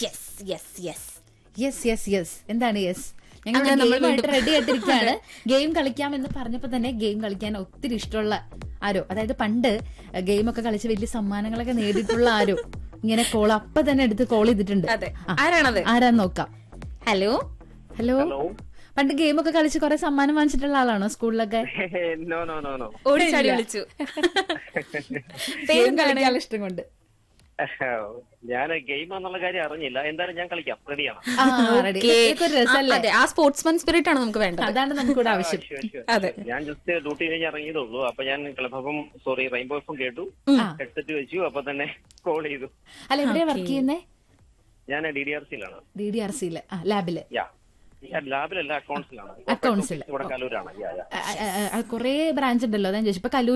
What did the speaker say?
Yes yes yes yes yes yes എന്താണ് yes ഞങ്ങൾ അങ്ങനെ നമ്മൾ ഗെയിമായിട്ട് വീണ്ടും- റെഡി ആയിട്ടിരിക്കുകയാണ് ഗെയിം കളിക്കാം എന്ന് പറഞ്ഞപ്പോ തന്നെ ഗെയിം കളിക്കാൻ ഒത്തിരി ഇഷ്ടമുള്ള ആരോ അതായത് പണ്ട് ഗെയിമൊക്കെ കളിച്ച് വലിയ സമ്മാനങ്ങളൊക്കെ നേടിയിട്ടുള്ള ആരോ ഇങ്ങനെ കോൾ അപ്പൊ തന്നെ എടുത്ത് കോൾ ചെയ്തിട്ടുണ്ട് അതെ ആ, ആരാണത് ആരാന്ന് നോക്കാം ഹലോ ഹലോ പണ്ട് ഗെയിമൊക്കെ കളിച്ച് കുറെ സമ്മാനം വാങ്ങിച്ചിട്ടുള്ള ആളാണോ സ്കൂളിലൊക്കെ നോ നോ നോ നോ ഓടിച്ചാടി വിളിച്ചു ഗെയിം കളിക്കാൻ ഇഷ്ടം കൊണ്ട് ഞാൻ ഗെയിം എന്നുള്ള കാര്യം അറിഞ്ഞില്ല എന്തായാലും ഞാൻ കളിക്കാം റെഡിയാണ് ആ റെഡി ഇതൊക്കെ ഒരു രസമല്ലേ അതെ ആ സ്പോർട്സ്മാൻ സ്പിരിറ്റ് ആണ് നമുക്ക് വേണ്ടത് അതാണ് നമുക്കിവിടെ ആവശ്യം അതെ. ഞാൻ ജസ്റ്റ് ഡ്യൂട്ടി കഴിഞ്ഞ് ഇറങ്ങിയതുള്ളൂ അപ്പൊ ഞാൻ ക്ലബും സോറി റെയിൻബോ എഫും കേട്ടു ഹെഡ്സെറ്റ് വെച്ചു അപ്പൊ തന്നെ കോൾ ചെയ്തു അല്ല എവിടെയാ വർക്ക് ചെയ്യുന്നേ ഞാൻ ഡി ഡി ആർ സിയിലാണ് ഡി ഡി ആർ സിയില് ആ ലാബില് യാ ലാബിലല്ല അക്കൗണ്ട്സിലാണ് അക്കൗണ്ട്സില് ഇവിടെ കലൂരാണ് യാ യാ കുറെ ബ്രാഞ്ച് ഉണ്ടല്ലോ അതാ ഞാൻ ചോദിച്ചു ഇപ്പൊ കല്ലൂർ